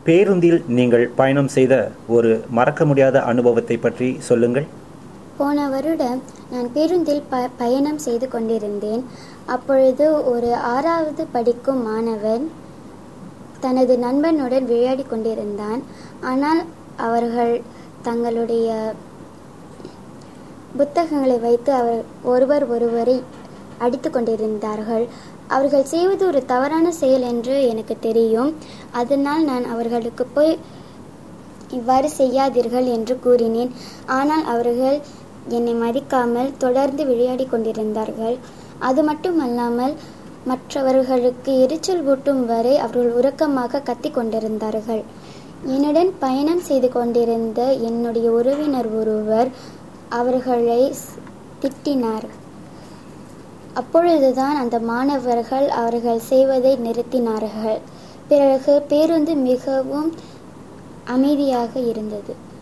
பேருந்தில் நீங்கள் பயணம் செய்த ஒரு மறக்க முடியாத அனுபவத்தை பற்றி சொல்லுங்கள் போன வருடம் நான் பேருந்தில் ப பயணம் செய்து கொண்டிருந்தேன் அப்பொழுது ஒரு ஆறாவது படிக்கும் மாணவன் தனது நண்பனுடன் விளையாடி கொண்டிருந்தான் ஆனால் அவர்கள் தங்களுடைய புத்தகங்களை வைத்து அவர் ஒருவர் ஒருவரை அடித்து கொண்டிருந்தார்கள் அவர்கள் செய்வது ஒரு தவறான செயல் என்று எனக்கு தெரியும் அதனால் நான் அவர்களுக்கு போய் இவ்வாறு செய்யாதீர்கள் என்று கூறினேன் ஆனால் அவர்கள் என்னை மதிக்காமல் தொடர்ந்து விளையாடி கொண்டிருந்தார்கள் அது மட்டுமல்லாமல் மற்றவர்களுக்கு எரிச்சல் ஊட்டும் வரை அவர்கள் உறக்கமாக கத்திக் கொண்டிருந்தார்கள் என்னுடன் பயணம் செய்து கொண்டிருந்த என்னுடைய உறவினர் ஒருவர் அவர்களை ஸ்- திட்டினார் அப்பொழுதுதான் அந்த மாணவர்கள் அவர்கள் செய்வதை நிறுத்தினார்கள் பிறகு பேருந்து மிகவும் அமைதியாக இருந்தது